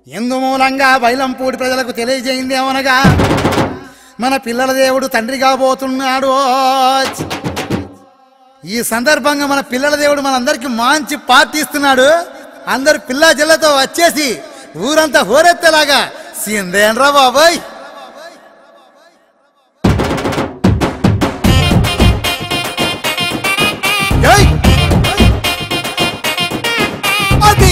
ఇందు మూలంగా బైలంపూడి ప్రజలకు తెలియజేయింది ఏమనగా మన పిల్లల దేవుడు తండ్రి కాబోతున్నాడు ఈ సందర్భంగా మన పిల్లల దేవుడు మనందరికి మంచి పార్టీ ఇస్తున్నాడు అందరు పిల్ల జిల్లతో వచ్చేసి ఊరంతా హోరెత్తేలాగా సిందేన్రా బాబాయ్ ఏయ్! అది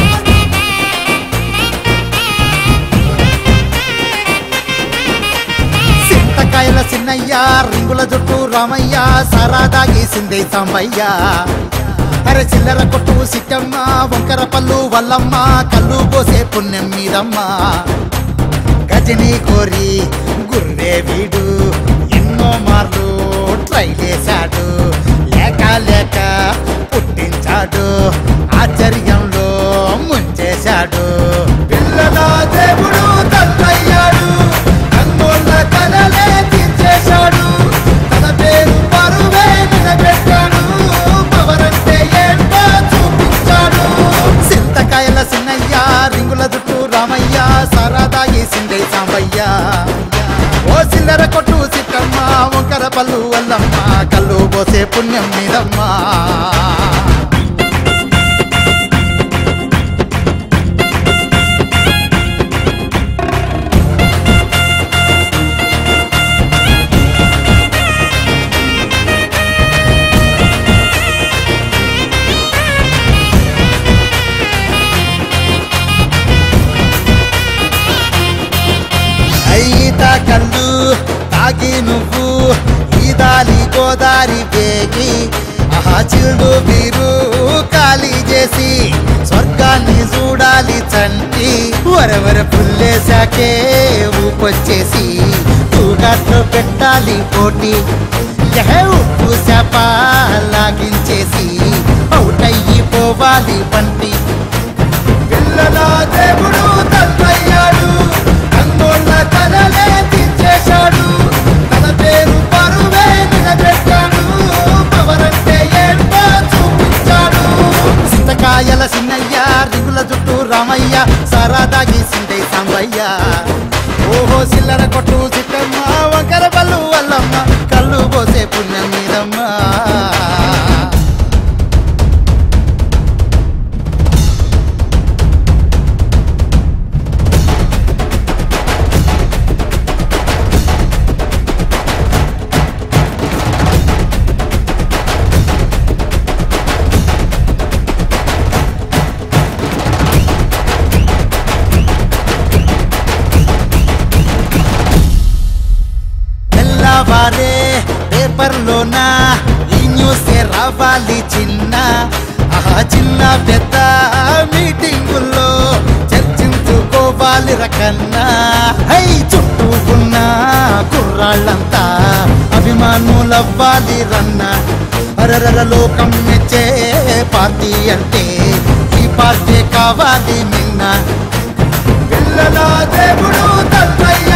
సింతకాయల చిన్నయ్య రింగుల జుట్టు రామయ్య సరాదాగి సిందే సాంబయ్య అరే చిల్లర కొట్టు సిట్టమ్మ వంకర పళ్ళు వల్లమ్మ కళ్ళు పోసే పుణ్యం మీదమ్మ గజని కోరి గుర్రే వీడు ఎన్నో మార్లు ట్రై చేశాడు లేక లేక పుట్టించాడు ఆశ్చర్యంలో ముంచేశాడు పిల్లల దేవుడు తండ్రయ్యాడు కన్నోళ్ళ కలలే తీర్చేశాడు తన పేరు పరువే నిలబెట్టాడు పవరంటే ఏంటో చూపించాడు సింతకాయల సిన్నయ్య రింగుల జుట్టు రామయ్య సరదాయి సిందే సాంబయ్య ఓ సిల్లర కొట్టు సిట్టమ్మ వంకర పళ్ళు వల్లమ్మ కళ్ళు పోసే పుణ్యం మీదమ్మా ఈత కళ్ళు తాగి నువ్వు ఈదాలి గోదారి వేగి ఆహా చిల్డు బీరు ఖాళీ చేసి స్వర్గాన్ని చూడాలి చంటి వరవర పుల్లేశాకే ఊపొచ్చేసి తూగాట్లో పెట్టాలి పోటీ యహ ఉప్పు శాప లాగించేసి అవుట్ అయ్యి పోవాలి బంటి పిల్లల దేవుడు తండ్రయ్యాడు కన్నోళ్ళ కలలే తీర్చేశాడు తన పేరు పరువే నిలబెట్టాడు పవరంటే ఏంటో చూపించాడు సింతకాయల సిన్నయ్య రింగుల జుట్టు రామయ్య సరదాగి సిందే సాంబయ్య ఓహో సిల్లర కొట్టు చిట్టమ్మ వంకర పళ్ళు వల్లమ్మ కళ్ళు పోసే పుణ్యం మీదమ్మా తెల్లవారే పేపర్లోన ఈ న్యూస్ రావాలి చిన్న ఆహా చిన్న పెద్ద మీటింగుల్లో చర్చించుకోవాలి రకన్నా హై చుట్టూ ఉన్న కుర్రాళ్ళంతా అభిమానులవ్వాలి రన్న అరరర లోకం మెచ్చే పార్టీ అంటే ఈ పార్టీ కావాలి నిన్న పిల్లల దేవుడు తండ్రయ్య